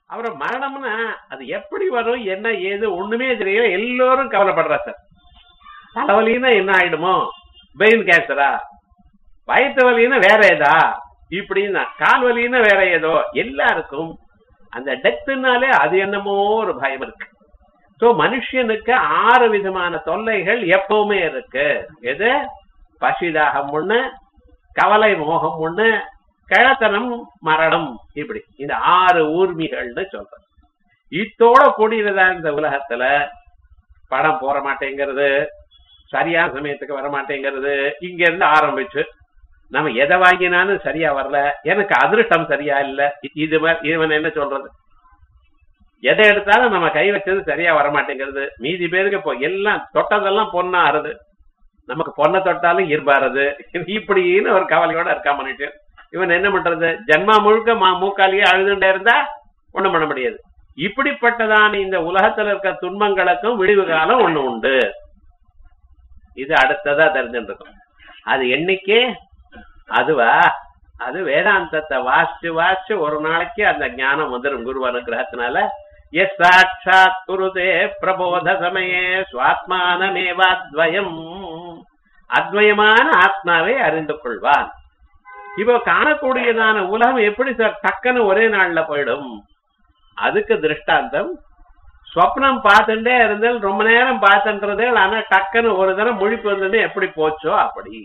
அப்புறம் மரணம்னா அது எப்படி வரும் என்ன ஏது ஒண்ணுமே தெரியல எல்லோரும் கவலைப்படுறா சார் தலைவலின்னா என்ன ஆயிடுமோ பெயின் கேன்சரா வயிற்று வலின்னா வேற ஏதா இப்படின்னா கால் வலின்னா வேற ஏதோ எல்லாருக்கும் அந்த டெத்துனாலே அது என்னமோ ஒரு பயம் இருக்கு சோ மனுஷனுக்கு ஆறு விதமான தொல்லைகள் எப்பவுமே இருக்கு எது பசிதாகம் ஒண்ணு கவலை மோகம் ஒண்ணு கிழத்தனம் மரணம் இப்படி இந்த ஆறு ஊர்மிகள்னு சொல்றோம் இத்தோட கூடியதா இந்த உலகத்துல படம் போற மாட்டேங்கிறது சரியான சமயத்துக்கு வர மாட்டேங்கிறது இங்க இருந்து ஆரம்பிச்சு நம்ம எதை வாங்கினாலும் சரியா வரல எனக்கு அதிர்ஷ்டம் சரியா இல்ல இது மாதிரி இவன் என்ன சொல்றது எதை எடுத்தாலும் நம்ம கை வச்சது சரியா வர மாட்டேங்கிறது மீதி பேருக்கு இப்போ எல்லாம் தொட்டதெல்லாம் பொண்ணா ஆறுது நமக்கு பொண்ணை தொட்டாலும் இருபாருது இப்படின்னு ஒரு கவலையோட இருக்கா மனுஷன் இவன் என்ன பண்றது ஜன்மா முழுக்க மா மூக்காலியே அழுதுண்டே இருந்தா ஒண்ணும் பண்ண முடியாது இப்படிப்பட்டதான இந்த உலகத்துல இருக்க துன்பங்களுக்கும் விடிவு காலம் ஒண்ணு உண்டு இது அடுத்ததா தெரிஞ்சுருக்கும் அது என்னைக்கு அதுவா அது வேதாந்தத்தை வாசிச்சு வாசிச்சு ஒரு நாளைக்கு அந்த ஞானம் வந்துடும் குரு அனுகிரகத்தினால எஸ் சாட்சாத் குருதே பிரபோத சமயே சுவாத்மானமேவாத்வயம் அத்வயமான ஆத்மாவை அறிந்து கொள்வான் இப்போ காணக்கூடியதான உலகம் எப்படி சார் டக்குன்னு ஒரே நாள்ல போயிடும் அதுக்கு திருஷ்டாந்தம் ஸ்வப்னம் பார்த்துட்டே இருந்தால் ரொம்ப நேரம் பார்த்துன்றதே ஆனா டக்குன்னு ஒரு தடவை முழிப்பு வந்தது எப்படி போச்சோ அப்படி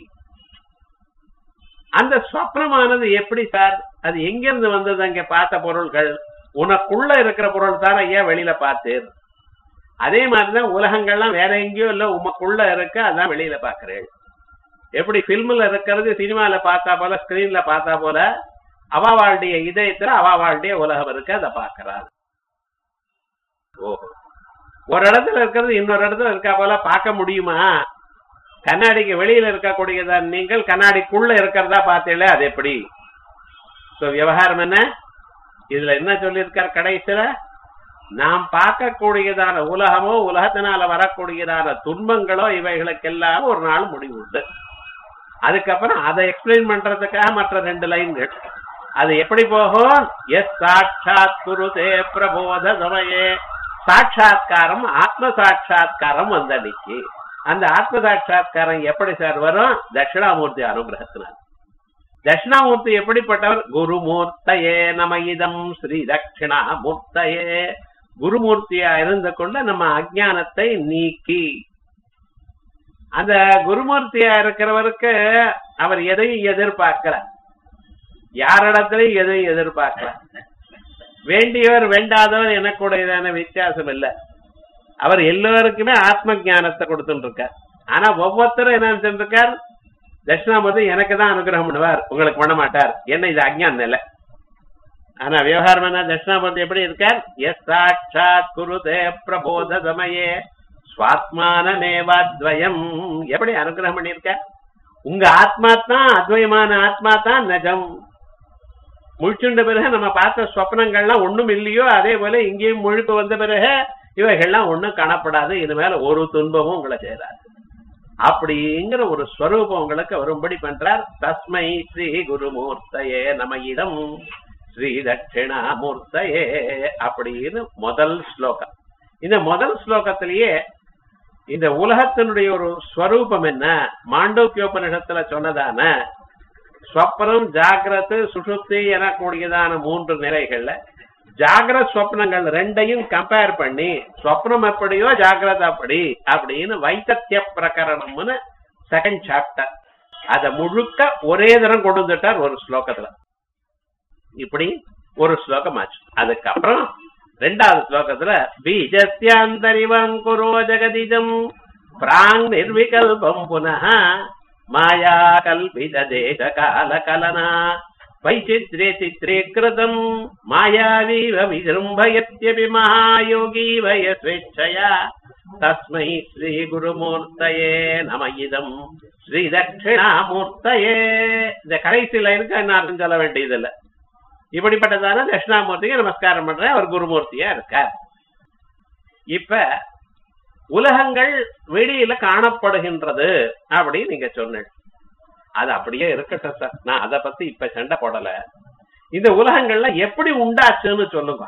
அந்த ஸ்வப்னமானது எப்படி சார் அது எங்கிருந்து வந்தது அங்க பார்த்த பொருள்கள் உனக்குள்ள இருக்கிற பொருள் தானே ஏன் வெளியில பார்த்தேன் அதே மாதிரிதான் உலகங்கள்லாம் வேற எங்கேயோ இல்ல உமக்குள்ள இருக்க அதான் வெளியில பாக்குறேன் எப்படி பிலிம்ல இருக்கிறது சினிமால பார்த்தா போல ஸ்கிரீன்ல பார்த்தா போல அவாவாளுடைய இதயத்துல அவாவாளுடைய உலகம் இருக்கு அதை பாக்குறாரு ஓஹோ ஒரு இடத்துல இருக்கிறது இன்னொரு இடத்துல இருக்கா போல பார்க்க முடியுமா கண்ணாடிக்கு வெளியில இருக்கக்கூடியதா நீங்கள் கண்ணாடிக்குள்ள இருக்கிறதா பார்த்தீங்களே அது எப்படி விவகாரம் என்ன இதுல என்ன சொல்லியிருக்கார் கடைசியில நாம் பார்க்கக்கூடியதான உலகமோ உலகத்தினால வரக்கூடியதான துன்பங்களோ இவைகளுக்கெல்லாம் ஒரு நாள் முடிவு உண்டு அதுக்கப்புறம் அதை எக்ஸ்பிளைன் பண்றதுக்காக மற்ற ரெண்டு லைன்கள் அது எப்படி போகும் எஸ் சாட்சாத் குருதே பிரபோத சமயே சாட்சா்காரம் ஆத்ம சாட்சா்காரம் வந்த அன்னைக்கு அந்த ஆத்ம சாட்சா்காரம் எப்படி சார் வரும் தட்சிணாமூர்த்தி அனுகிரகத்தினால் தட்சிணாமூர்த்தி எப்படிப்பட்டவர் குருமூர்த்தையே நம இதம் ஸ்ரீ தட்சிணாமூர்த்தையே குருமூர்த்தியா இருந்து கொண்டு நம்ம அஜானத்தை நீக்கி அந்த குருமூர்த்தியா இருக்கிறவருக்கு அவர் எதையும் எதிர்பார்க்கல யாரிடத்திலையும் எதையும் எதிர்பார்க்கல வேண்டியவர் வேண்டாதவர் எனக்குடையதான வித்தியாசம் இல்ல அவர் எல்லோருக்குமே ஆத்ம ஜானத்தை கொடுத்துட்டு இருக்கார் ஆனா ஒவ்வொருத்தரும் என்ன நினைச்சிட்டு இருக்கார் தட்சிணாமூர்த்தி எனக்கு தான் அனுகிரகம் பண்ணுவார் உங்களுக்கு பண்ண மாட்டார் என்ன இது அஜ்ஞான நிலை ஆனா விவகாரம் என்ன தட்சிணாமூர்த்தி எப்படி இருக்கார் எஸ் சாட்சாத் குருதே பிரபோத சமயே சுவாத்மானமேவாத்வயம் எப்படி அனுகிரகம் பண்ணியிருக்கார் உங்க ஆத்மா தான் அத்வயமான ஆத்மா தான் நஜம் முழிச்சுண்ட பிறகு நம்ம பார்த்த ஸ்வப்னங்கள்லாம் ஒண்ணும் இல்லையோ அதே போல இங்கேயும் முழுப்பு வந்த பிறகு இவைகள்லாம் ஒண்ணும் காணப்படாது இது மேல ஒரு துன்பமும் உங்களை சேராது அப்படிங்கிற ஒரு ஸ்வரூபம் உங்களுக்கு வரும்படி பண்றார் தஸ்மை ஸ்ரீ குருமூர்த்தையே நம இடம் ஸ்ரீ தட்சிணாமூர்த்தையே அப்படின்னு முதல் ஸ்லோகம் இந்த முதல் ஸ்லோகத்திலேயே இந்த உலகத்தினுடைய ஒரு ஸ்வரூபம் என்ன மாண்டோக்கியோபனிஷத்துல சொன்னதான ஸ்வப்னம் ஜாகிரத்து சுஷுப்தி எனக்கூடியதான மூன்று நிலைகள்ல ஜாகிரத் ஸ்வப்னங்கள் ரெண்டையும் கம்பேர் பண்ணி ஸ்வப்னம் எப்படியோ ஜாகிரத அப்படி அப்படின்னு வைத்தத்திய பிரகரணம்னு செகண்ட் சாப்டர் அத முழுக்க ஒரே தரம் கொண்டு வந்துட்டார் ஒரு ஸ்லோகத்துல இப்படி ஒரு ஸ்லோகம் ஆச்சு அதுக்கப்புறம் ரெண்டாவது ஸ்லோகத்துல பீஜஸ்யாந்தரிவங்குரோ ஜெகதிஜம் பிராங் நிர்விகல்பம் புனः மாயா கல்பித தேச கால கலனா வைச்சித்ரே சித்ரீகிருதம் மாயாவீவ விஜృంభயத்யபி மகாயோகீவ யஸ்வேച്ഛயா தஸ்மை ஸ்ரீ குருமூர்த்தயே நம இதம் ஸ்ரீ தட்சிணாமூர்த்தயே இந்த கடைசி லைனுக்கு என்ன அர்த்தம் சொல்ல வேண்டியதில்லை இப்படிப்பட்டதான தட்சிணாமூர்த்திக்கு நமஸ்காரம் பண்றேன் அவர் குருமூர்த்தியா இருக்கார் இப்ப உலகங்கள் வெளியில காணப்படுகின்றது அப்படின்னு நீங்க சொன்ன அது அப்படியே இருக்கட்டும் சார் நான் அதை பத்தி இப்ப சண்டை போடல இந்த உலகங்கள்ல எப்படி உண்டாச்சுன்னு சொல்லுங்க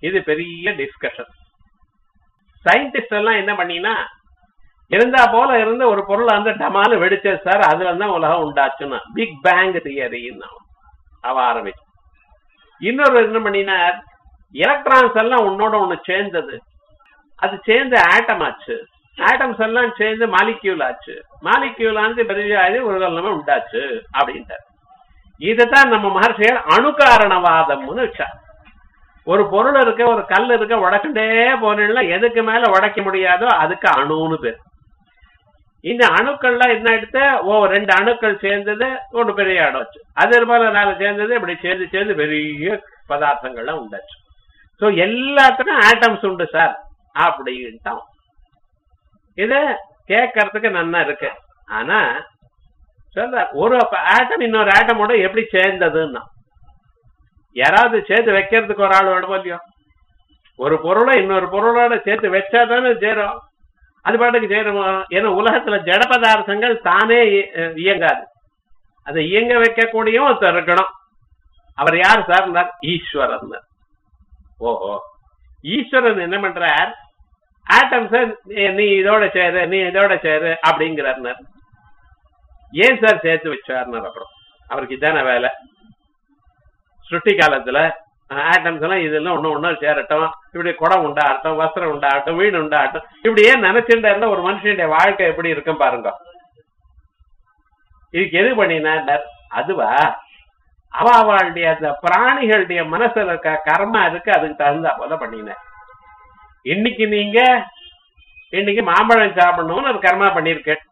இது பெரிய டிஸ்கஷன் சயின்டிஸ்ட் எல்லாம் என்ன பண்ணினா இருந்தா போல இருந்த ஒரு பொருள் அந்த டமால வெடிச்சது சார் அதுல தான் உலகம் உண்டாச்சுன்னா பிக் பேங் தியரின்னு அவ ஆரம்பிச்சு இன்னொரு என்ன பண்ணினார் எலக்ட்ரான்ஸ் எல்லாம் உன்னோட ஒண்ணு சேர்ந்தது அது சேர்ந்து ஆட்டம் ஆச்சு ஆட்டம்ஸ் எல்லாம் சேர்ந்து மாலிக்யூல் ஆச்சு மாலிக்யூல் ஆனது பெரிய ஆகி ஒரு எல்லாமே உண்டாச்சு அப்படின்ட்டார் இதுதான் நம்ம மகர்ஷியர் அணுகாரணவாதம்னு வச்சார் ஒரு பொருள் இருக்க ஒரு கல் இருக்க உடச்சுட்டே போனீங்கன்னா எதுக்கு மேல உடைக்க முடியாதோ அதுக்கு அணுன்னு பேர் இந்த அணுக்கள்லாம் என்ன எடுத்து ஓ ரெண்டு அணுக்கள் சேர்ந்தது ஒன்று பெரிய அணு வச்சு அது போல நாலு சேர்ந்தது இப்படி சேர்ந்து சேர்ந்து பெரிய பதார்த்தங்கள்லாம் உண்டாச்சு ஸோ எல்லாத்துக்கும் ஆட்டம்ஸ் உண்டு சார் அப்படின்ட்டான் இது கேட்கறதுக்கு நன்னா இருக்கு ஆனா சொல்ற ஒரு ஆட்டம் இன்னொரு ஆட்டமோட எப்படி சேர்ந்ததுன்னா யாராவது சேர்த்து வைக்கிறதுக்கு ஒரு ஆள் வேணுமோ இல்லையோ ஒரு பொருளை இன்னொரு பொருளோட சேர்த்து வச்சா தானே சேரும் அது பாட்டுக்கு சேருமா ஏன்னா உலகத்துல ஜட பதார்த்தங்கள் தானே இய- இயங்காது அதை இயங்க வைக்கக்கூடிய ஒருத்தர் இருக்கணும் அவர் யார் சார் ஈஸ்வரன் ஓஹோ ஈஸ்வரன் என்ன பண்றார் ஆட்டம்ஸ் நீ இதோட சேரு நீ இதோட சேரு அப்படிங்கிறார் ஏன் சார் சேர்த்து வச்சார்னார் அப்புறம் அவருக்கு இதான வேலை சுட்டி காலத்துல ஆட்டம்ஸ் எல்லாம் இதெல்லாம் ஒண்ணு ஒண்ணு சேரட்டும் இப்படி குடம் உண்டாகட்டும் வஸ்திரம் உண்டாகட்டும் வீடு உண்டாகட்டும் இப்படியே நினைச்சுட்டு இருந்தா ஒரு மனுஷனுடைய வாழ்க்கை எப்படி இருக்கும் பாருங்க இதுக்கு எது பண்ணினார் அதுவா அவ அவளுடைய அந்த பிராணிகளுடைய மனசுல இருக்க கர்மா இருக்கு அதுக்கு தகுந்தா போல பண்ணினேன் இன்னைக்கு நீங்க இன்னைக்கு மாம்பழம் சாப்பிடணும்னு ஒரு கர்மா பண்ணிருக்கேன்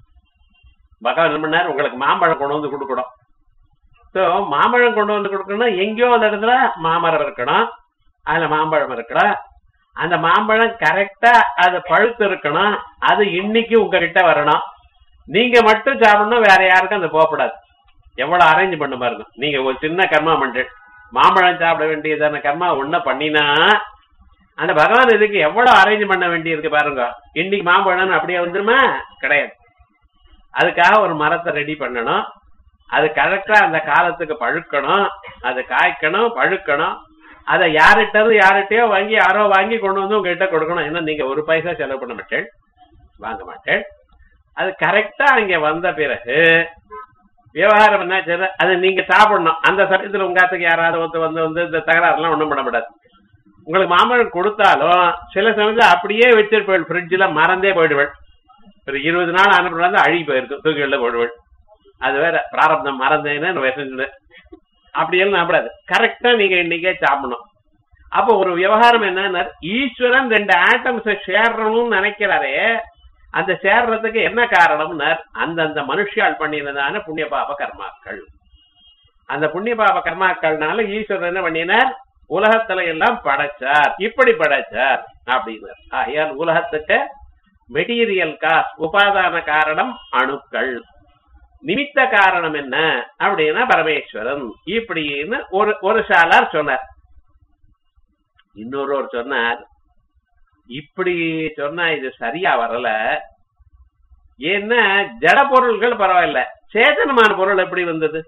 பகவான் என்ன பண்ணார் உங்களுக்கு மாம்பழம் கொண்டு வந்து கொடுக்கணும் ஸோ மாம்பழம் கொண்டு வந்து கொடுக்கணும் எங்கேயோ அந்த இடத்துல மாமரம் இருக்கணும் அதுல மாம்பழம் இருக்கணும் அந்த மாம்பழம் கரெக்டா அது பழுத்து இருக்கணும் அது இன்னைக்கு உங்ககிட்ட வரணும் நீங்க மட்டும் சாப்பிடணும் வேற யாருக்கும் அது போகக்கூடாது எவ்வளவு அரேஞ்ச் பண்ண பாருங்க நீங்க ஒரு சின்ன கர்மா பண்ற மாம்பழம் சாப்பிட வேண்டியதான கர்மா ஒண்ணு பண்ணினா அந்த பகவான் இதுக்கு எவ்வளவு அரேஞ்ச் பண்ண வேண்டியிருக்கு பாருங்க இன்னைக்கு மாம்பழம் அப்படியே வந்துருமா கிடையாது அதுக்காக ஒரு மரத்தை ரெடி பண்ணணும் அது கரெக்டா அந்த காலத்துக்கு பழுக்கணும் அது காய்க்கணும் பழுக்கணும் அதை யார்கிட்ட இருந்து யார்கிட்டயோ வாங்கி யாரோ வாங்கி கொண்டு வந்து உங்ககிட்ட கொடுக்கணும் ஏன்னா நீங்க ஒரு பைசா செலவு பண்ண மாட்டேன் வாங்க மாட்டேன் அது கரெக்டா இங்க வந்த பிறகு விவகாரம் என்ன சரி அது நீங்க சாப்பிடணும் அந்த சமயத்துல உங்காத்துக்கு யாராவது ஒருத்தர் வந்து வந்து இந்த தகராறுலாம் ஒண்ணும் பண்ண முடியாது உங்களுக்கு மாம்பழம் கொடுத்தாலும் சில சமயத்துல அப்படியே வச்சிருப்பேன் ஃப்ரிட்ஜில் மறந்தே போயிடுவேன் ஒரு இருபது நாள் அனுப்புறது அழுகி போயிருக்கு தூக்கி வெளில போயிடுவேன் அது வேற பிராரப்தம் மறந்தேன்னு விசைஞ்சது அப்படியெல்லாம் நம்படாது கரெக்டா நீங்க இன்னைக்கே சாப்பிடணும் அப்போ ஒரு விவகாரம் என்னன்னா ஈஸ்வரன் ரெண்டு ஆட்டம்ஸை சேர்றணும்னு நினைக்கிறாரே அந்த சேர்றதுக்கு என்ன காரணம்னா அந்தந்த மனுஷியால் பண்ணினதான புண்ணிய பாப கர்மாக்கள் அந்த புண்ணிய பாப கர்மாக்கள்னால ஈஸ்வரன் என்ன பண்ணினார் உலகத்துல எல்லாம் படைச்சார் இப்படி படைச்சார் அப்படின்னார் ஆகையால் உலகத்துக்கு மெட்டீரியல் காஸ் உபாதான காரணம் அணுக்கள் நிமித்த காரணம் என்ன அப்படின்னா பரமேஸ்வரன் இப்படின்னு ஒரு ஒரு சாலார் சொன்னார் இன்னொருவர் சொன்னார் இப்படி சொன்னா இது சரியா வரல ஏன்னா ஜட பொருள்கள் பரவாயில்ல சேதனமான பொருள் எப்படி வந்தது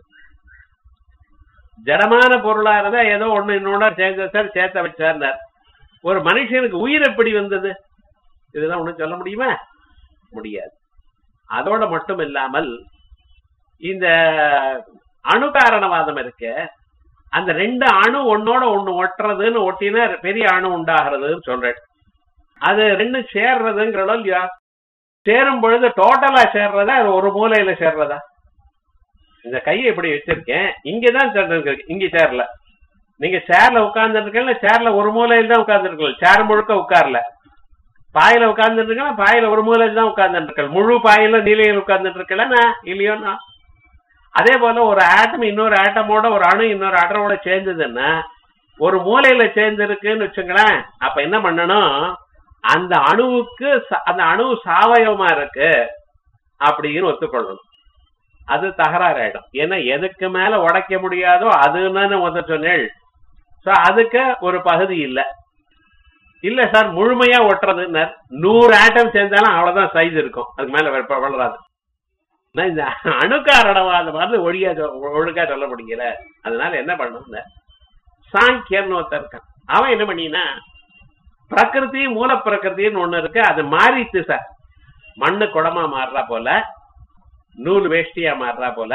ஜடமான பொருளா இருந்தா ஏதோ ஒண்ணு இன்னொன்னா சேர்ந்த சார் சேர்த்த வச்சார்னார் ஒரு மனுஷனுக்கு உயிர் எப்படி வந்தது இதெல்லாம் ஒண்ணும் சொல்ல முடியுமா முடியாது அதோட மட்டும் இல்லாமல் இந்த அணு காரணவாதம் இருக்கு அந்த ரெண்டு அணு ஒன்னோட ஒண்ணு ஒட்டுறதுன்னு ஒட்டினா பெரிய அணு உண்டாகிறதுன்னு சொல்றேன் அது ரெண்டும் சேர்றதுங்கிறதோ இல்லையா சேரும் பொழுது டோட்டலா சேர்றதா அது ஒரு மூலையில சேர்றதா இந்த கையை இப்படி வச்சிருக்கேன் இங்கதான் சேர்ந்து இங்க சேர்ல நீங்க சேர்ல உட்கார்ந்து இருக்கல சேர்ல ஒரு மூலையில தான் உட்கார்ந்து இருக்கல சேர் முழுக்க உட்கார்ல பாயில உட்கார்ந்து இருக்கல பாயில ஒரு மூலையில தான் உட்கார்ந்து இருக்கல முழு பாயில நீலையில் உட்கார்ந்து இருக்கலன்னா இல்லையோன்னா அதே போல ஒரு ஆட்டம் இன்னொரு ஆட்டமோட ஒரு அணு இன்னொரு அடரோட சேர்ந்ததுன்னா ஒரு மூலையில சேர்ந்து இருக்குன்னு வச்சுங்களேன் அப்ப என்ன பண்ணணும் அந்த அணுவுக்கு ச- அந்த அணு சாவயவமா இருக்கு அப்படின்னு ஒத்துக்கொள்ளணும் அது தகராறு ஆயிடும் ஏன்னா எதுக்கு மேல உடைக்க முடியாதோ அதுன்னு முதல் சொன்னேள் சோ அதுக்கு ஒரு பகுதி இல்ல இல்ல சார் முழுமையா ஒட்டுறதுன்னு நூறு ஆட்டம் சேர்ந்தாலும் அவ்வளவுதான் சைஸ் இருக்கும் அதுக்கு மேல வெப்ப- வளராது ஆனா இந்த அணுக்காரணவாத மாதிரி ஒழியா சொ- ஒழுங்கா சொல்ல முடியல அதனால என்ன பண்ணணும் சாங்கியர்னு ஒருத்தர் இருக்கான் அவன் என்ன பண்ணினா பிரகிருதி மூல பிரகிருத்தின்னு ஒண்ணு இருக்கு அது மாறித்து சார் மண்ணு குடமா மாறுறா போல நூல் வேஷ்டியா மாறுறா போல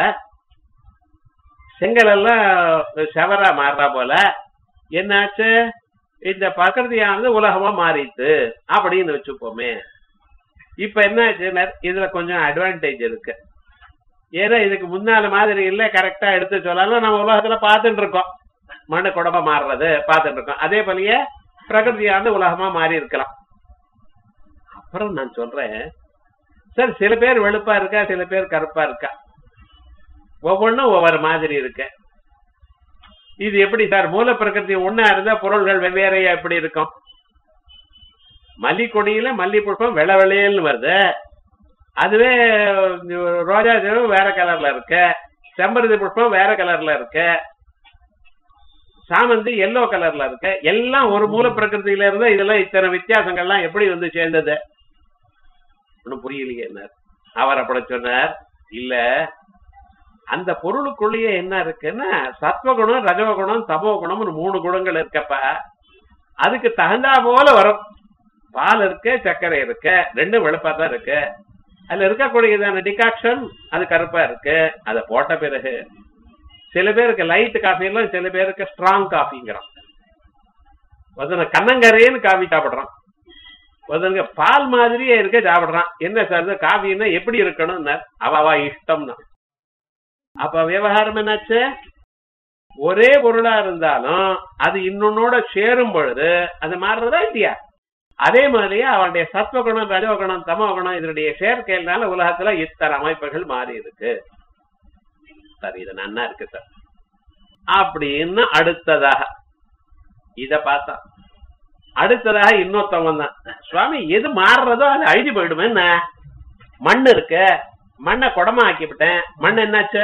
செங்கல் எல்லாம் செவரா மாறுறா போல என்னாச்சு இந்த பிரகிருதியானது உலகமா மாறித்து அப்படின்னு வச்சுப்போமே இப்ப என்ன ஆச்சுன்னா இதுல கொஞ்சம் அட்வான்டேஜ் இருக்கு ஏன்னா இதுக்கு முன்னால மாதிரி இல்ல கரெக்டா எடுத்து சொல்லாலும் நம்ம உலகத்துல பார்த்துட்டு இருக்கோம் மண்ணு குடமா மாறுறது பார்த்துட்டு இருக்கோம் அதே போலயே பிரகிருதியானது உலகமா மாறி இருக்கலாம் அப்புறம் நான் சொல்றேன் சார் சில பேர் வெளுப்பா இருக்கா சில பேர் கருப்பா இருக்கா ஒவ்வொன்றும் ஒவ்வொரு மாதிரி இருக்கு இது எப்படி சார் மூல பிரகிருதி ஒண்ணா இருந்தா பொருள்கள் வெவ்வேறையா எப்படி இருக்கும் மல்லிக்கொடியில மல்லி புஷ்பம் வெள்ளை வெள்ளையல்னு வருது அதுவே ரோஜா பூ வேற கலர்ல இருக்கு செம்பருத்தி புஷ்பம் வேற கலர்ல இருக்கு சாமந்தி எல்லோ கலர்ல இருக்கு எல்லாம் ஒரு மூல பிரகிருதியில இருந்தா இதெல்லாம் இத்தனை வித்தியாசங்கள்லாம் எப்படி வந்து சேர்ந்தது ஒன்னும் புரியலையே என்ன அவர் அப்படி சொன்னார் இல்ல அந்த பொருளுக்குள்ளேயே என்ன இருக்குன்னா சத்வகுணம் ரஜோகுணம் தமோகுணம்னு மூணு குணங்கள் இருக்கப்ப அதுக்கு தகுந்தா போல வரும் பால் இருக்கு சர்க்கரை இருக்கு ரெண்டும் வெளுப்பா தான் இருக்கு அதுல இருக்கக்கூடியதான டிகாக்ஷன் அது கருப்பா இருக்கு அதை போட்ட பிறகு சில பேருக்கு லைட் காஃபி எல்லாம் சில பேருக்கு ஸ்ட்ராங் காஃபிங்கிறான் ஒருத்தன கண்ணங்கரைன்னு காஃபி சாப்பிடுறான் ஒருத்தனுக்கு பால் மாதிரியே இருக்க சாப்பிடுறான் என்ன சார் இது காஃபின்னா எப்படி இருக்கணும் அவ இஷ்டம்னா அப்ப விவகாரம் என்னாச்சு ஒரே பொருளா இருந்தாலும் அது இன்னொன்னோட சேரும் பொழுது அது மாறுறதா இல்லையா அதே மாதிரியே அவருடைய சத்வகுணம் ரஜோகுணம் தமோகுணம் இதனுடைய சேர்க்கையினால உலகத்துல இத்தனை அமைப்புகள் மாறி இருக்கு சார் இது நன்னா இருக்கு சார் அப்படின்னு அடுத்ததாக இத பார்த்தா அடுத்ததாக இன்னொருத்தவன் தான் சுவாமி எது மாறுறதோ அது அழிஞ்சு போயிடுமே என்ன மண் இருக்கு மண்ணை குடமா ஆக்கிவிட்டேன் மண் என்னாச்சு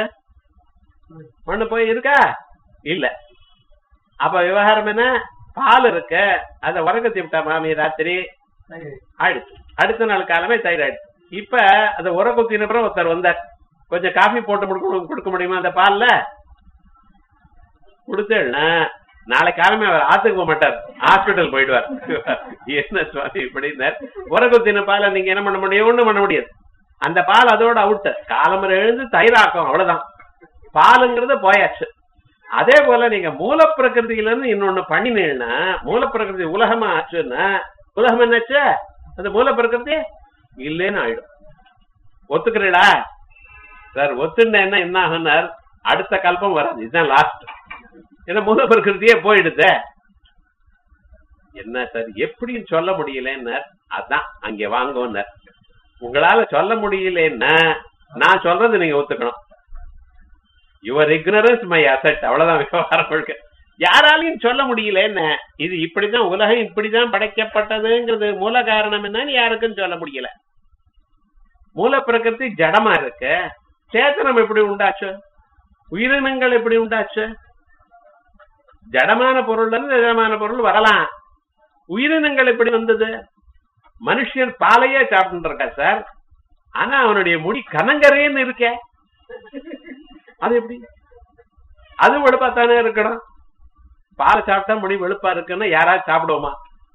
மண்ணு போய் இருக்கா இல்ல அப்ப விவகாரம் என்ன பால் இருக்கு அத உறக்கத்தி விட்டா மாமி ராத்திரி ஆயிடுச்சு அடுத்த நாள் காலமே தைராய்டு இப்ப அந்த உரக்குத்தின அப்புறம் ஒருத்தர் வந்தார் கொஞ்சம் காஃபி போட்டு கொடுக்க கொடுக்க முடியுமா அந்த பால்ல கொடுத்தேன்னா நாளை காலமே அவர் ஆத்துக்கு போக மாட்டார் ஹாஸ்பிட்டல் போயிடுவார் என்ன சுவாமி இப்படின்னார் உரக்குத்தின பாலை நீங்க என்ன பண்ண முடியும் ஒண்ணும் பண்ண முடியாது அந்த பால் அதோட அவுட் காலம்பரை எழுந்து தயிராக்கும் அவ்வளவுதான் பாலுங்கிறது போயாச்சு அதே போல நீங்க மூல பிரகிருதியில இருந்து இன்னொன்னு பண்ணினீங்கன்னா மூல பிரகிருதி உலகமா ஆச்சுன்னா உலகம் என்னாச்சு அந்த மூல பிரகிருதி இல்லேன்னு ஆயிடும் ஒத்துக்கிறீடா சார் ஒத்துண்டேன்னா என்ன ஆகுனார் அடுத்த கல்பம் வராது இதுதான் லாஸ்ட் ஏன்னா மூல பிரகிருதியே போயிடுது என்ன சார் எப்படின்னு சொல்ல முடியலன்னார் அதான் அங்க வாங்கோன்னார் உங்களால சொல்ல முடியலன்னா நான் சொல்றது நீங்க ஒத்துக்கணும் யுவர் இக்னரன்ஸ் மை அசட் அவ்வளவுதான் விவகாரம் இருக்கு யாராலையும் சொல்ல முடியல என்ன இது இப்படிதான் உலகம் இப்படிதான் படைக்கப்பட்டதுங்கிறது மூல காரணம் என்னன்னு யாருக்கும் சொல்ல முடியல மூல பிரகிருதி ஜடமா இருக்கு சேத்தனம் எப்படி உண்டாச்சு உயிரினங்கள் எப்படி உண்டாச்சு ஜடமான பொருள்ல இருந்து ஜடமான பொருள் வரலாம் உயிரினங்கள் எப்படி வந்தது மனுஷன் பாலையே சாப்பிட்டு இருக்கா சார் ஆனா அவனுடைய முடி கனங்கரேன்னு இருக்கே அது எப்படி அது வெளுப்பா தானே இருக்கணும் பாலை சாப்பிட்டா முடி வெளுப்பா இருக்குன்னு யாராவது சாப்பிடுவோமா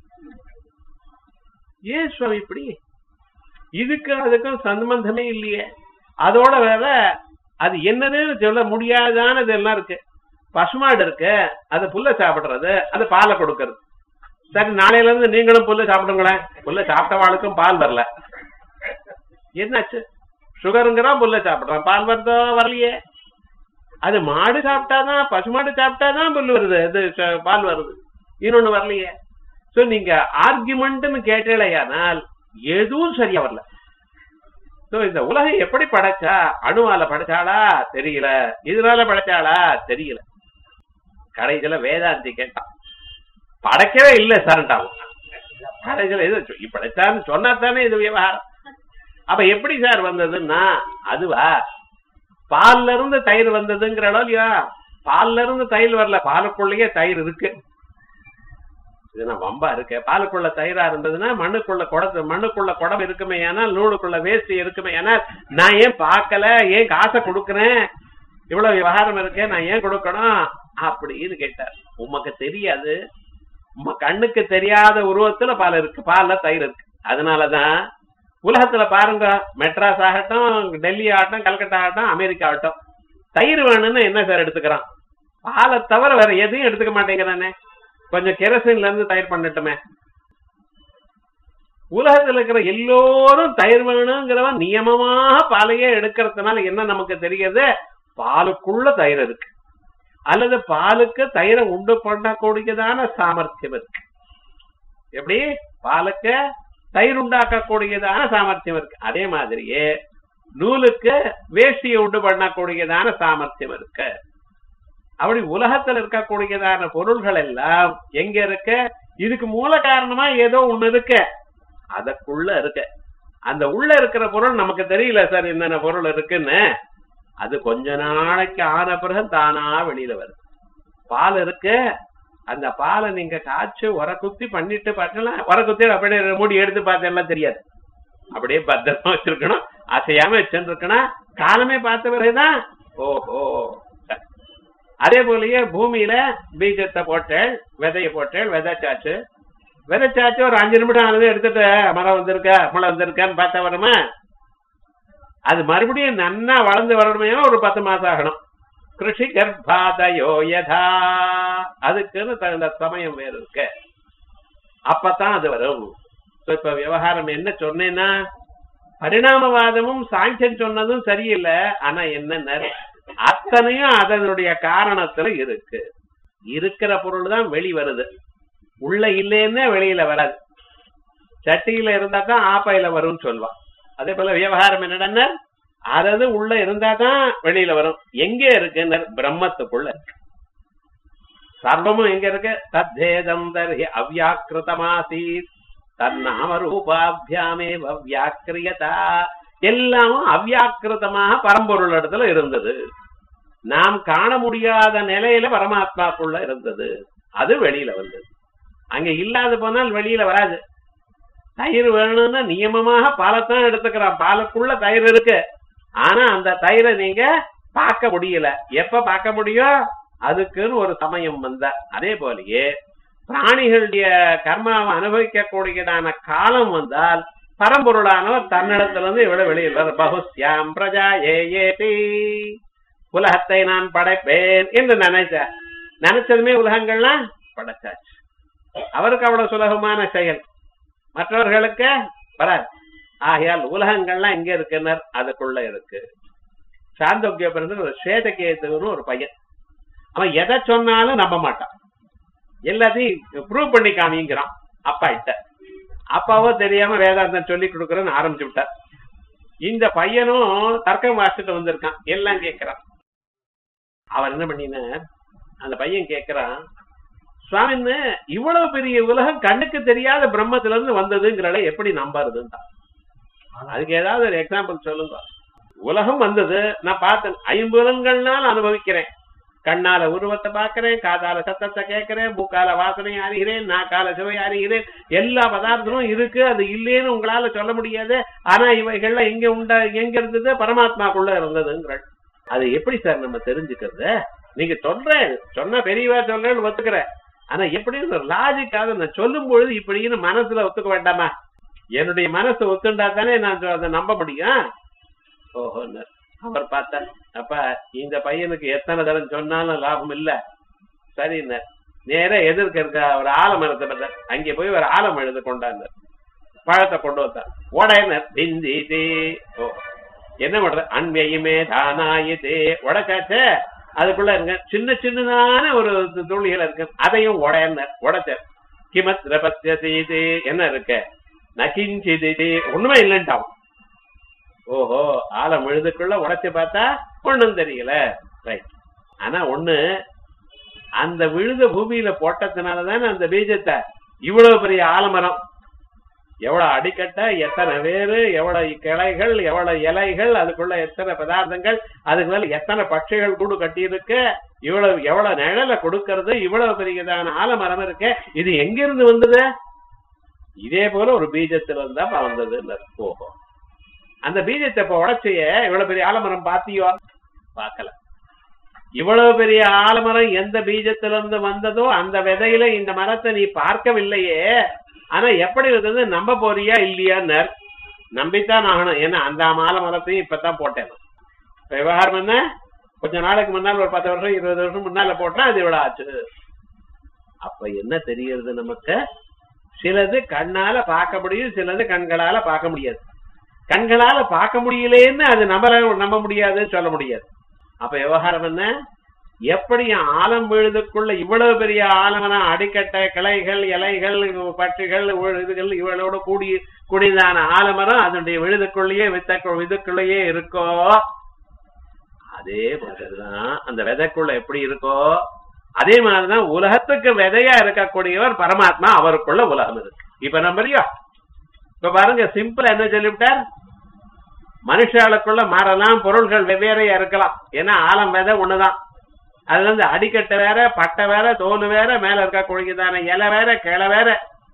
ஏன் சுவாமி இப்படி இதுக்கு அதுக்கும் சம்பந்தமே இல்லையே அதோட வேற அது என்னதுன்னு சொல்ல முடியாதானது எல்லாம் இருக்கு பசுமாடு இருக்கு அது புல்ல சாப்பிடுறது அது பாலை கொடுக்கறது சரி நாளையில இருந்து நீங்களும் புல்ல சாப்பிடுங்களேன் புல்ல சாப்பிட்டவாளுக்கும் பால் வரல என்னாச்சு சுகருங்கிறான் புல்ல சாப்பிடுறான் பால் வருதோ வரலையே அது மாடு சாப்பிட்டாதான் பசுமாடு சாப்பிட்டாதான் புல் வருது அது ச- பால் வருது இன்னொன்னு வரலையே சோ நீங்க ஆர்குமெண்ட்னு கேட்டலையானால் எதுவும் சரியா வரல சோ இந்த உலகம் எப்படி படைச்சா அணுவால படைச்சாளா தெரியல இதனால படைச்சாளா தெரியல கடைசியில வேதாந்தி கேட்டான் படைக்கவே இல்ல சார்ட்டாவும் கடைசியில இது சொ- படைச்சான்னு சொன்னா தானே இது விவகாரம் அப்ப எப்படி சார் வந்ததுன்னா அதுவா பால்ல இருந்து தயிர் வந்ததுங்கிற அளவு இல்லையா பால்ல இருந்து தயிர் வரல பாலுக்குள்ளேயே தயிர் இருக்கு இது நான் வம்பா இருக்கு பாலுக்குள்ள தயிரா இருந்ததுன்னா மண்ணுக்குள்ள குடத்து மண்ணுக்குள்ள குடம் இருக்குமே ஆனால் நூலுக்குள்ள வேஸ்ட் இருக்குமே ஆனால் நான் ஏன் பார்க்கல ஏன் காசை கொடுக்கறேன் இவ்வளவு விவகாரம் இருக்கு நான் ஏன் கொடுக்கணும் அப்படின்னு கேட்டார் உமக்கு தெரியாது ம- கண்ணுக்கு தெரியாத உருவத்துல பால் இருக்கு பால்ல தயிர் இருக்கு அதனாலதான் உலகத்துல பாருங்க மெட்ராஸ் ஆகட்டும் டெல்லி ஆகட்டும் கல்கட்டா ஆகட்டும் அமெரிக்கா ஆகட்டும் தயிர் வேணும்னு என்ன சார் எடுத்துக்கிறான் பாலை தவிர வேற எதையும் எடுத்துக்க மாட்டேங்கிறானே கொஞ்சம் கெரசின்ல இருந்து தயிர் பண்ணட்டுமே உலகத்துல இருக்கிற எல்லோரும் தயிர் வேணுங்கிறவன் நியமமாக பாலையே எடுக்கிறதுனால என்ன நமக்கு தெரியுது பாலுக்குள்ள தயிர் இருக்கு அல்லது பாலுக்கு தயிரை உண்டு பண்ணக்கூடியதான சாமர்த்தியம் இருக்கு எப்படி பாலுக்கு தயிர் உண்டாக்கக்கூடியதான சாமர்த்தியம் இருக்கு அதே மாதிரியே நூலுக்கு வேஷ்டியை உண்டு பண்ணக்கூடியதான சாமர்த்தியம் இருக்கு அப்படி உலகத்துல இருக்கக்கூடியதான பொருள்கள் எல்லாம் எங்க இருக்கு இதுக்கு மூல காரணமா ஏதோ ஒண்ணு இருக்கு அதற்குள்ள இருக்கு அந்த உள்ள இருக்கிற பொருள் நமக்கு தெரியல சார் என்னென்ன பொருள் இருக்குன்னு அது கொஞ்ச நாளைக்கு ஆன பிறகு தானா வெளியில வருது பால் இருக்கு அந்த பாலை நீங்க காய்ச்சி உர குத்தி பண்ணிட்டு பார்த்தலாம் உர குத்தி அப்படியே மூடி எடுத்து பார்த்தெல்லாம் தெரியாது அப்படியே பத்திரமா வச்சிருக்கணும் அசையாம வச்சுருக்கணும் காலமே பார்த்த பிறகுதான் ஓஹோ சரி. அதே போலயே பூமியில பீஜத்தை போட்டேன் விதைய போட்டேன் விதைச்சாச்சு விதைச்சாச்சு ஒரு அஞ்சு நிமிடம் ஆனது எடுத்துட்டு மரம் வந்திருக்கா முளை வந்திருக்கான்னு பார்த்தா வருமா அது மறுபடியும் நன்னா வளர்ந்து வரணுமே ஒரு பத்து மாசம் ஆகணும் கிருஷி கர்ப்பாதயோ யதா அதுக்குன்னு தகுந்த சமயம் வேறு இருக்கு அப்பதான் அது வரும் So, இப்ப விவகாரம் என்ன சொன்னேன்னா பரிணாமவாதமும் சாங்கியம் சொன்னதும் சரியில்லை ஆனா என்ன அத்தனையும் அதனுடைய காரணத்துல இருக்கு இருக்கிற பொருள் தான் வெளி வருது உள்ள இல்லைன்னே வெளியில வராது சட்டியில இருந்தா தான் ஆப்பையில வரும்னு சொல்லுவான் அதே போல விவகாரம் என்னடன்னா அதாவது உள்ள இருந்தா தான் வெளியில வரும் எங்க இருக்குன்னு பிரம்மத்துக்குள்ள இருக்கு சர்வமும் எங்க இருக்கு தத்தேதம் தர்ஹி அவ்யாக்கிருதமாசீத் தன்னாம ரூபாபியாமே வியாக்கிரியதா எல்லாமும் அவ்யாக்கிருதமாக பரம்பொருள் இடத்துல இருந்தது நாம் காண முடியாத நிலையில பரமாத்மாக்குள்ள இருந்தது அது வெளியில வந்தது அங்க இல்லாத போனால் வெளியில வராது தயிர் வேணும்னா நியமமாக பாலைத்தான் எடுத்துக்கிறான் பாலுக்குள்ள தயிர் இருக்கு ஆனா அந்த தயிரை நீங்க பார்க்க முடியல எப்ப பார்க்க முடியும் அதுக்குன்னு ஒரு சமயம் வந்த அதே போலயே பிராணிகளுடைய கர்மாவை அனுபவிக்க கூடியதான காலம் வந்தால் பரம்பொருளானவர் தன்னிடத்துல இருந்து இவ்வளவு வெளியில் வர பகுஸ்யாம் பிரஜா ஏ ஏபி உலகத்தை நான் படைப்பேன் என்று நினைச்சார் நினைச்சதுமே உலகங்கள்லாம் படைச்சாச்சு அவருக்கு அவ்வளவு சுலபமான செயல் மற்றவர்களுக்கு வராது ஆகையால் உலகங்கள்லாம் எங்க இருக்குனர் அதுக்குள்ள இருக்கு சாந்தோக்கிய பிறந்த ஒரு ஸ்வேதகேத்துன்னு ஒரு பையன் அவன் எதை சொன்னாலும் நம்ப மாட்டான் எல்லாத்தையும் ப்ரூவ் பண்ணி காமிங்கிறான் அப்பா கிட்ட அப்பாவோ தெரியாம வேதாந்தம் சொல்லி கொடுக்கறன்னு ஆரம்பிச்சு விட்டார் இந்த பையனும் தர்க்கம் வாசிட்டு வந்திருக்கான் எல்லாம் கேட்கிறான் அவர் என்ன பண்ணினார் அந்த பையன் கேட்கிறான் சுவாமின்னு இவ்வளவு பெரிய உலகம் கண்ணுக்கு தெரியாத பிரம்மத்துல இருந்து வந்ததுங்கிறத எப்படி நம்புறதுன்னு அதுக்கு ஏதாவது ஒரு எக்ஸாம்பிள் சொல்லுங்க உலகம் வந்தது நான் பார்த்தேன் ஐம்புலன்கள்னால அனுபவிக்கிறேன் கண்ணால உருவத்தை பார்க்கிறேன் காதால சத்தத்தை கேட்கிறேன் மூக்கால வாசனை அறிகிறேன் நாக்கால சுவை அறிகிறேன் எல்லா பதார்த்தமும் இருக்கு அது இல்லேன்னு உங்களால சொல்ல முடியாது ஆனா இவைகள்ல எங்க உண்டா எங்க இருந்தது பரமாத்மாக்குள்ள இருந்ததுங்கிற அது எப்படி சார் நம்ம தெரிஞ்சுக்கிறது நீங்க சொல்றேன் சொன்ன பெரியவா சொல்றேன்னு ஒத்துக்கிறேன் ஆனா எப்படி ஒரு லாஜிக்காக நான் சொல்லும் பொழுது இப்படின்னு மனசுல ஒத்துக்க வேண்டாமா என்னுடைய மனசு ஒத்துண்டா தானே நான் சொ- அதை நம்ப முடியும் ஓஹோ அவர் பார்த்தார் அப்ப இந்த பையனுக்கு எத்தனை தரம் சொன்னாலும் லாபம் இல்ல சரின்னு நேரா எதிர்க்க இருக்க ஒரு ஆலமரத்தை பார்த்தார் அங்கே போய் ஒரு ஆலம் எழுத கொண்டாந்தார் பழத்தை கொண்டு வந்தார் உடையனர் பிந்தி ஓ என்ன பண்ற அன்மையுமே தானாயுதே உடைச்சாச்சே அதுக்குள்ள இருங்க சின்ன சின்னதான ஒரு துளிகள் இருக்கு அதையும் உடையனர் உடைச்சார் கிமத் ரபத்திய செய்து என்ன இருக்கு நகிஞ்சிது ஒண்ணுமே இல்லைன்ட்டான் ஓஹோ ஆலம் விழுதுக்குள்ள உடைச்சு பார்த்தா ஒண்ணும் தெரியல ரைட் ஆனா ஒண்ணு அந்த விழுத பூமியில போட்டதுனாலதானே அந்த பீஜத்தை இவ்வளவு பெரிய ஆலமரம் எவ்வளவு அடிக்கட்ட எத்தனை வேறு எவ்வளவு கிளைகள் எவ்வளவு இலைகள் அதுக்குள்ள எத்தனை பதார்த்தங்கள் அதுக்கு மேல எத்தனை பட்சிகள் கூடு கட்டி இருக்கு இவ்வளவு எவ்வளவு நிழலை கொடுக்கறது இவ்வளவு பெரியதான ஆலமரம் இருக்கு இது எங்க இருந்து வந்தது இதே போல ஒரு பீஜத்துல இருந்தா வந்தது ஓஹோ அந்த பீஜத்தை இப்ப உடைச்சிய இவ்வளவு பெரிய ஆலமரம் பாத்தியோ பார்க்கல இவ்வளவு பெரிய ஆலமரம் எந்த பீஜத்திலிருந்து வந்ததோ அந்த விதையில இந்த மரத்தை நீ பார்க்கவில்லையே ஆனா எப்படி இருந்தது நம்ப போறியா இல்லையான்னு நம்பித்தான் ஆகணும் ஏன்னா அந்த ஆலமரத்தையும் இப்பதான் போட்டேன் இப்ப விவகாரம் என்ன கொஞ்ச நாளைக்கு முன்னால் ஒரு பத்து வருஷம் இருபது வருஷம் முன்னால போட்டா அது இவ்வளவு ஆச்சு அப்ப என்ன தெரிகிறது நமக்கு சிலது கண்ணால பார்க்க முடியும் சிலது கண்களால பார்க்க முடியாது கண்களால பார்க்க முடியலேன்னு அது நம்ப நம்ப முடியாதுன்னு சொல்ல முடியாது அப்ப விவகாரம் என்ன எப்படி ஆலம் விழுதுக்குள்ள இவ்வளவு பெரிய ஆலமன அடிக்கட்டை கிளைகள் இலைகள் பட்டுகள் இதுகள் இவளோட கூடி கூடியதான ஆலமரம் அதனுடைய விழுதுக்குள்ளேயே வித்த விதுக்குள்ளேயே இருக்கோ அதே மாதிரிதான் அந்த விதைக்குள்ள எப்படி இருக்கோ அதே மாதிரிதான் உலகத்துக்கு விதையா இருக்கக்கூடியவர் பரமாத்மா அவருக்குள்ள உலகம் இருக்கு இப்ப நம்பறியோ இப்ப பாருங்க சிம்பிள் என்ன சொல்லிவிட்டார் மனுஷாளுக்குள்ள மாறலாம் பொருள்கள் வெவ்வேறையா இருக்கலாம் ஏன்னா ஆலம் விதை ஒண்ணுதான் அதுல இருந்து அடிக்கட்டை வேற பட்டை வேற தோல் வேற மேல இருக்க குழிக்குதான இலை வேற கிளை வேற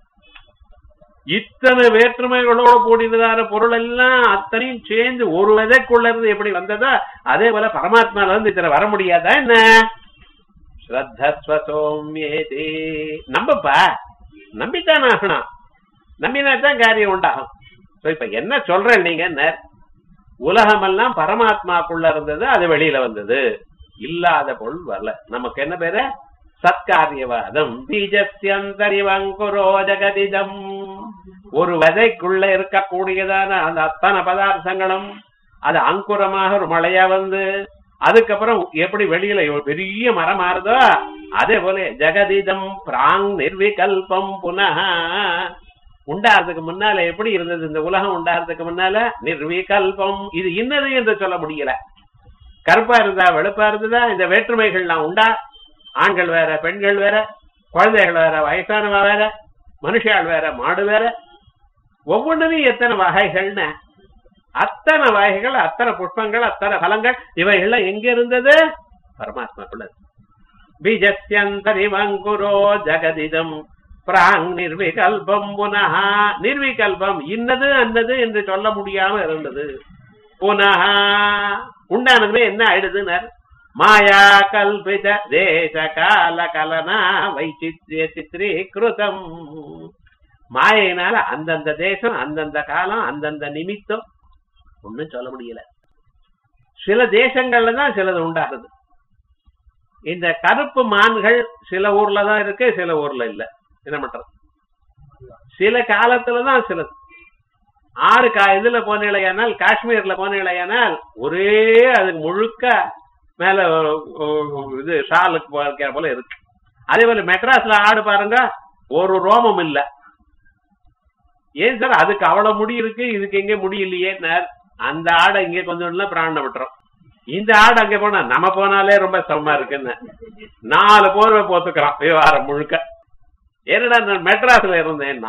இத்தனை வேற்றுமைகளோட கூடியதான பொருள் எல்லாம் அத்தனையும் சேர்ந்து ஒரு விதைக்குள்ள இருந்து எப்படி வந்ததோ அதே போல பரமாத்மால இருந்து இத்தனை வர முடியாதா என்ன ஸ்ரத்தஸ்வசோமியேதி நம்பப்பா நம்பித்தான் ஆகணும் நம்பினா தான் காரியம் உண்டாகும் இப்ப என்ன சொல்றேன் நீங்க உலகமெல்லாம் பரமாத்மாக்குள்ள இருந்தது அது வெளியில வந்தது இல்லாத பொருள் வரல நமக்கு என்ன பேரு சத்காரியவாதம் பீஜஸ்யந்தரிவங்குரோ ஜெகதிதம் ஒரு விதைக்குள்ள இருக்கக்கூடியதான அந்த அத்தனை பதார்த்தங்களும் அது அங்குரமாக ஒரு மழையா வந்து அதுக்கப்புறம் எப்படி வெளியில பெரிய மரம் மாறுதோ அதே போல ஜெகதிதம் பிராங் நிர்விகல்பம் புனः உண்டாறதுக்கு முன்னால எப்படி இருந்தது இந்த உலகம் உண்டாறதுக்கு முன்னால நிர்விகல்பம் இது இன்னது என்று சொல்ல முடியல கருப்பா இருந்தா வெளுப்பா இருந்ததா இந்த வேற்றுமைகள்லாம் உண்டா ஆண்கள் வேற பெண்கள் வேற குழந்தைகள் வேற வயசானவ வேற மனுஷாள் வேற மாடு வேற ஒவ்வொன்றுலையும் எத்தனை வகைகள்னு அத்தனை வகைகள் அத்தனை புஷ்பங்கள் அத்தனை பலங்கள் இவைகள்லாம் எங்க இருந்தது பரமாத்மாக்குள்ள பீஜஸ்யந்தரிவங்குரோ ஜெகதிதம் பிராங் நிர்விகல்பம் புனः நிர்விகல்பம் இன்னது அன்னது என்று சொல்ல முடியாம இருந்தது புனः உண்டானதுமே என்ன ஆயிடுதுனர் மாயா கல்பித தேச கால கலனா வைச்சித்ய சித்ரீகிருதம் மாயினால அந்தந்த தேசம் அந்தந்த காலம் அந்தந்த நிமித்தம் ஒண்ணும் சொல்ல முடியல சில தேசங்கள்ல தான் சிலது உண்டாகுது இந்த கருப்பு மான்கள் சில ஊர்ல தான் இருக்கு சில ஊர்ல இல்ல என்ன பண்றது சில காலத்துலதான் சிலது ஆறு கா இதுல போனீழையானால் காஷ்மீர்ல போனீழையானால் ஒரே அதுக்கு முழுக்க மேல இது ஷாலுக்கு போகிற போல இருக்கு அதே போல மெட்ராஸ்ல ஆடு பாருங்க ஒரு ரோமம் இல்ல ஏன் சார் அதுக்கு அவ்வளவு முடி இருக்கு இதுக்கு எங்க முடி இல்லையே அந்த ஆடை இங்க கொஞ்சம் பிராணம் விட்டுறோம் இந்த ஆடு அங்க போனா நம்ம போனாலே ரொம்ப சிரமமா இருக்குன்னு நாலு போர்வை போத்துக்கிறான் விவகாரம் முழுக்க என்னடா நான் மெட்ராஸ்ல இருந்தேன்னா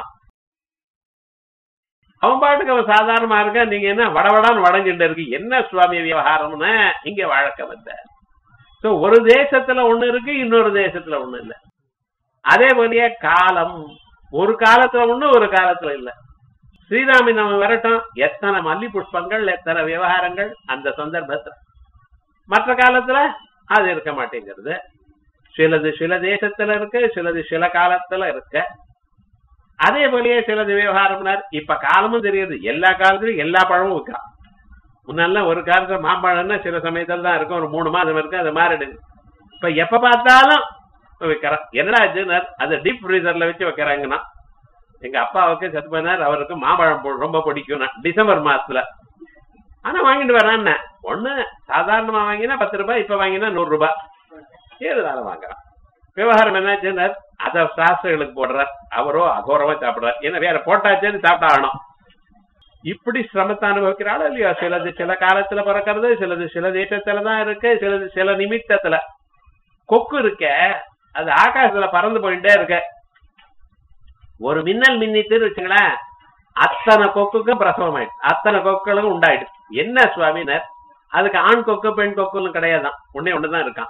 அவன் பாட்டுக்கு அவன் சாதாரணமா இருக்க நீங்க என்ன வடவடான்னு வடங்கிட்டு இருக்கு என்ன சுவாமி விவகாரம்னு இங்க வழக்கம் வந்த சோ ஒரு தேசத்துல ஒண்ணு இருக்கு இன்னொரு தேசத்துல ஒண்ணு இல்ல அதே போலயே காலம் ஒரு காலத்துல ஒண்ணு ஒரு காலத்துல இல்ல ஸ்ரீராமி நம்ம வரட்டும் எத்தனை மல்லி புஷ்பங்கள் எத்தனை விவகாரங்கள் அந்த சந்தர்ப்பத்துல மற்ற காலத்துல அது இருக்க மாட்டேங்கிறது சிலது சில தேசத்துல இருக்கு சிலது சில காலத்துல இருக்கு அதே போலயே சிலது விவகாரம்னார் இப்ப காலமும் தெரியுது எல்லா காலத்துலயும் எல்லா பழமும் விற்கிறான் முன்னால ஒரு காலத்துல மாம்பழம்னா சில சமயத்துல தான் இருக்கும் ஒரு மூணு மாதம் இருக்கு அது மாறிடுது இப்ப எப்ப பார்த்தாலும் வைக்கிறான் என்னடா ஆச்சுன்னார் அது டீப் ஃப்ரீசர்ல வச்சு வைக்கிறாங்கன்னா எங்க அப்பாவுக்கு சத்துப்பனார் அவருக்கு மாம்பழம் ரொம்ப பிடிக்கும் டிசம்பர் மாசத்துல ஆனா வாங்கிட்டு வரான் ஒண்ணு சாதாரணமா வாங்கினா பத்து ரூபாய் இப்ப வாங்கினா நூறு ரூபாய் ஏழுதால வாங்குறான் விவகாரம் என்னாச்சுன்னா அத சாஸ்திரங்களுக்கு போடுறார் அவரோ அகோரமா சாப்பிடுறார் ஏன்னா வேற போட்டாச்சுன்னு சாப்பிட்டா ஆகணும் இப்படி சிரமத்தை அனுபவிக்கிறாளோ இல்லையோ சிலது சில காலத்துல பிறக்கிறது சிலது சில தேசத்துலதான் இருக்கு சிலது சில நிமித்தத்துல கொக்கு இருக்க அது ஆகாசத்துல பறந்து போயிட்டே இருக்க ஒரு மின்னல் மின்னித்துன்னு வச்சுங்களேன் அத்தனை கொக்குக்கும் பிரசவம் ஆயிடுச்சு அத்தனை கொக்குகளுக்கும் உண்டாயிடுச்சு என்ன சுவாமினர் அதுக்கு ஆண் கொக்கு பெண் கொக்குன்னு கிடையாதான் ஒன்னே ஒண்ணுதான் இருக்கான்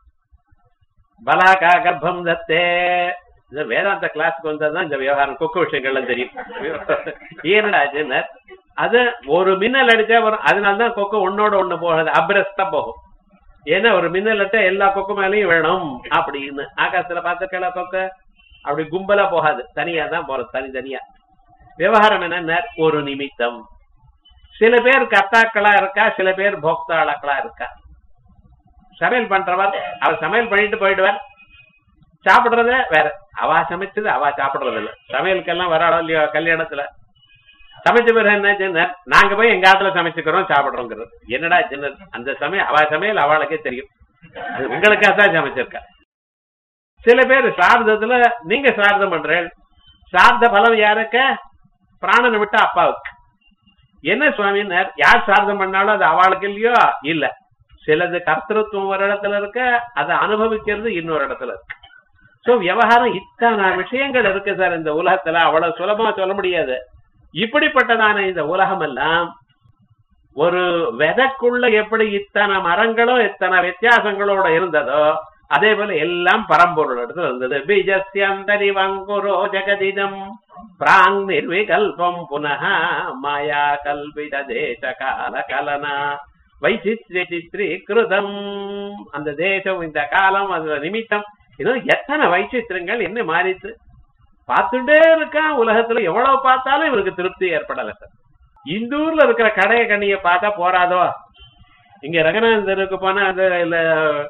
பலாகா கர்ப்பம் தத்தே இந்த வேதாந்த கிளாஸ்க்கு வந்ததுதான் இந்த விவகாரம் கொக்கு விஷயங்கள்லாம் தெரியும் ஏனடா ஆச்சுன்னு அது ஒரு மின்னல் அடிச்சா வரும் அதனாலதான் கொக்கு ஒன்னோட ஒண்ணு போகாது அப்ரஸ்டா போகும் ஏன்னா ஒரு மின்னலட்ட எல்லா கொக்கு மேலயும் வேணும் அப்படின்னு ஆகாசத்துல பார்த்துருக்கல கொக்கு அப்படி கும்பலா போகாது தனியா தான் போறது தனித்தனியா விவகாரம் என்ன ஒரு நிமித்தம் சில பேர் கர்த்தாக்களா இருக்கா சில பேர் போக்தாளக்களா இருக்கா சமையல் பண்றவர் அவர் சமையல் பண்ணிட்டு போயிடுவார் சாப்பிடுறத வேற அவ சமைச்சது அவ சாப்பிடுறது இல்ல சமையலுக்கெல்லாம் வராளோ இல்லையோ கல்யாணத்துல சமைச்ச பிறகு என்ன சின்ன நாங்க போய் எங்க ஆத்துல சமைச்சுக்கிறோம் சாப்பிடுறோங்கிறது என்னடா சின்ன அந்த சமையல் அவ சமையல் அவளுக்கே தெரியும் அது உங்களுக்காக தான் சமைச்சிருக்கா சில பேர் சார்தத்துல நீங்க சார்தம் பண்றேன் சார்த பலம் யாருக்க பிராணனை விட்ட அப்பாவுக்கு என்ன சுவாமினர் யார் சார்தம் பண்ணாலும் அது அவளுக்கு இல்லையோ இல்ல சிலது கர்த்தத்துவம் ஒரு இடத்துல இருக்க அதை அனுபவிக்கிறது இன்னொரு இடத்துல இருக்கு சோ விவகாரம் இத்தனை விஷயங்கள் இருக்கு சார் இந்த உலகத்துல அவ்வளவு சுலபமா சொல்ல முடியாது இப்படிப்பட்டதான இந்த உலகம் எல்லாம் ஒரு விதைக்குள்ள எப்படி இத்தனை மரங்களோ இத்தனை வித்தியாசங்களோட இருந்ததோ அதே போல எல்லாம் பரம்பொருள் இடத்துல இருந்தது பீஜஸ்யந்தரி வங்குரோ ஜெகதிதம் பிராங் நிர்விகல்பம் புனः மாயா கல்பித தேச கால கலனா வைச்சித்ய சித்ரீகிருதம் அந்த தேசம் இந்த காலம் அந்த நிமித்தம் இன்னும் எத்தனை வைச்சித்திரங்கள் என்ன மாறிச்சு பார்த்துட்டே இருக்கான் உலகத்துல எவ்வளவு பார்த்தாலும் இவருக்கு திருப்தி ஏற்படல சார் இந்த ஊர்ல இருக்கிற கடைய கண்ணிய பார்த்தா போறாதோ இங்க ரங்கநாதருக்கு போனா அந்த இல்ல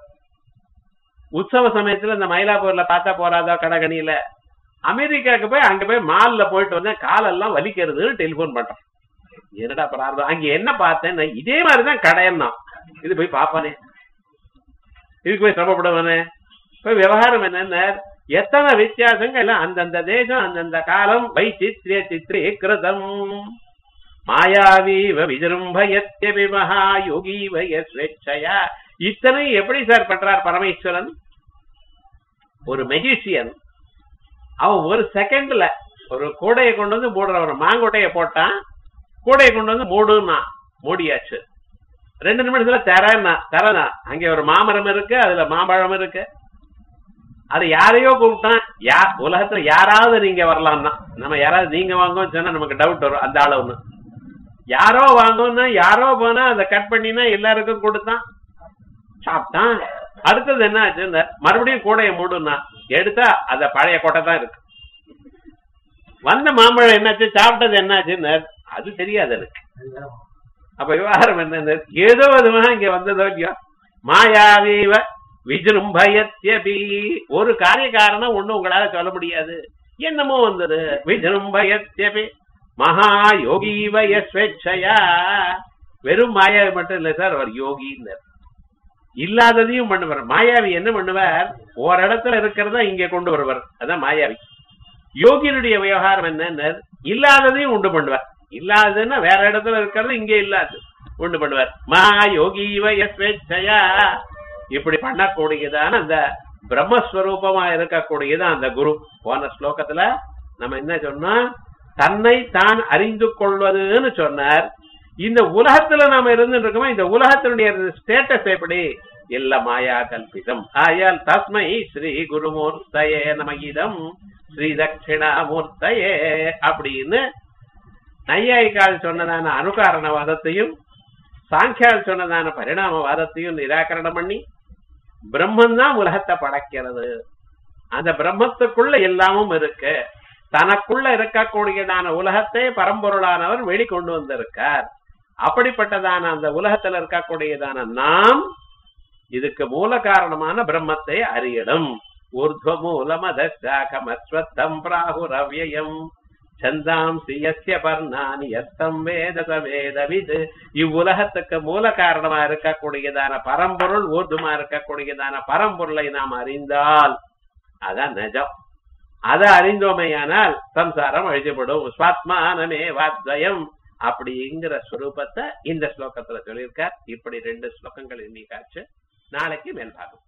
உற்சவ சமயத்துல இந்த மயிலாப்பூர்ல பார்த்தா போறாதோ கடைகணியில அமெரிக்காவுக்கு போய் அங்க போய் மால்ல போயிட்டு வந்தேன் காலெல்லாம் வலிக்கிறதுன்னு டெலிபோன் பண்றேன் என்னடா பிரார்த்தம் அங்க என்ன பார்த்தேன் இதே மாதிரிதான் கடையன்னா இது போய் பாப்பானே இதுக்கு போய் சிரமப்படுவானே இப்ப விவகாரம் என்னென்ன எத்தனை வித்தியாசங்கள் எல்லாம் அந்தந்த தேசம் அந்தந்த காலம் வைச்சித்ரிய சித்ரே கிருதம் மாயாவீவ விஜரும்பயத்யபி மகா யோகீவ ஸ்வேச்சயா இத்தனை எப்படி சார் பண்றார் பரமேஸ்வரன் ஒரு மெஜிஷியன் அவன் ஒரு செகண்ட்ல ஒரு கூடையை கொண்டு வந்து மூடுற ஒரு மாங்கொட்டையை போட்டான் கூடையை கொண்டு வந்து மூடுன்னா மூடியாச்சு ரெண்டு நிமிஷத்துல தரேன்னா தரனா அங்க ஒரு மாமரம் இருக்கு அதுல மாம்பழம் இருக்கு அது யாரையோ கூப்பிட்டான் யா உலகத்துல யாராவது நீங்க வரலாம்னா நம்ம யாராவது நீங்க வாங்கன்னு சொன்னா நமக்கு டவுட் வரும் அந்த ஆள ஒண்ணு யாரோ வாங்கணும்னா யாரோ போனா அதை கட் பண்ணினா எல்லாருக்கும் கொடுத்தான் சாப்பிட்டான் அடுத்தது என்ன ஆச்சு மறுபடியும் கூடைய மூடுனா எடுத்தா அந்த பழைய கொட்டை தான் இருக்கு வந்த மாம்பழம் என்னாச்சு சாப்பிட்டது என்னாச்சுன்னு அது தெரியாது எனக்கு அப்ப விவகாரம் என்ன ஏதோ விதமாக இங்க வந்ததோ இல்லையோ மாயாவீவ விஜృంభயத்யபி ஒரு காரிய காரணம் ஒண்ணு உங்களால சொல்ல முடியாது என்னமோ வந்தது விஜృంభயத்யபி மகா யோகீவ ஸ்வேச்சயா வெறும் மாயாவி மட்டும் இல்ல சார் அவர் யோகின்னர் இல்லாததையும் பண்ணுவார் மாயாவி என்ன பண்ணுவார் ஒரு இடத்துல இருக்கிறதா இங்க கொண்டு வருவார் அதான் மாயாவி யோகியினுடைய விவகாரம் என்ன இல்லாததையும் உண்டு பண்ணுவார் இல்லாததுன்னா வேற இடத்துல இருக்கிறது இங்க இல்லாது உண்டு பண்ணுவார் மா யோகீவ ஸ்வேச்சயா இப்படி பண்ணக்கூடியதான அந்த பிரம்மஸ்வரூபமா இருக்கக்கூடியது அந்த குரு போன ஸ்லோகத்துல நம்ம என்ன சொன்னோம் தன்னை தான் அறிந்து கொள்வதுன்னு சொன்னார் இந்த உலகத்துல நாம இருந்துட்டு இருக்கோமோ இந்த உலகத்தினுடைய ஸ்டேட்டஸ் எப்படி இல்ல மாயா கல்பிதம் ஆயால் தஸ்மை ஸ்ரீ குருமூர்த்தயே நமகிதம் ஸ்ரீ தட்சிணாமூர்த்தயே அப்படின்னு நையாயிக்கால் சொன்னதான அனுகாரணவாதத்தையும் சாங்கியால் சொன்னதான பரிணாமவாதத்தையும் நிராகரணம் பண்ணி பிரம்மன் தான் உலகத்தை படைக்கிறது அந்த பிரம்மத்துக்குள்ள எல்லாமும் இருக்கு தனக்குள்ள இருக்கக்கூடியதான உலகத்தை பரம்பொருளானவர் வெளிக்கொண்டு வந்திருக்கார் அப்படிப்பட்டதான அந்த உலகத்துல இருக்கக்கூடியதான நாம் இதுக்கு மூல காரணமான பிரம்மத்தை அறியணும் ஊர்துவ மூலமதாகமஸ்வத்தம் பிராகுரவ்யம் சந்தாம்சி யஸ்ய பர்ணானி எத்தம் வேத வேதவித் இவ்வுலகத்துக்கு மூல காரணமா இருக்கக்கூடியதான பரம்பொருள் ஊர்துமா இருக்கக்கூடியதான பரம்பொருளை நாம் அறிந்தால் அதான் நிஜம் அதை அறிந்தோமையானால் சம்சாரம் அழிக்கப்படும் ஸ்வாத்மானமே வாத்வயம் அப்படிங்கிற ஸ்வரூபத்தை இந்த ஸ்லோகத்துல சொல்லியிருக்கார் இப்படி ரெண்டு ஸ்லோகங்கள் இன்னைக்காச்சு நாளைக்கு மேல் பாகம்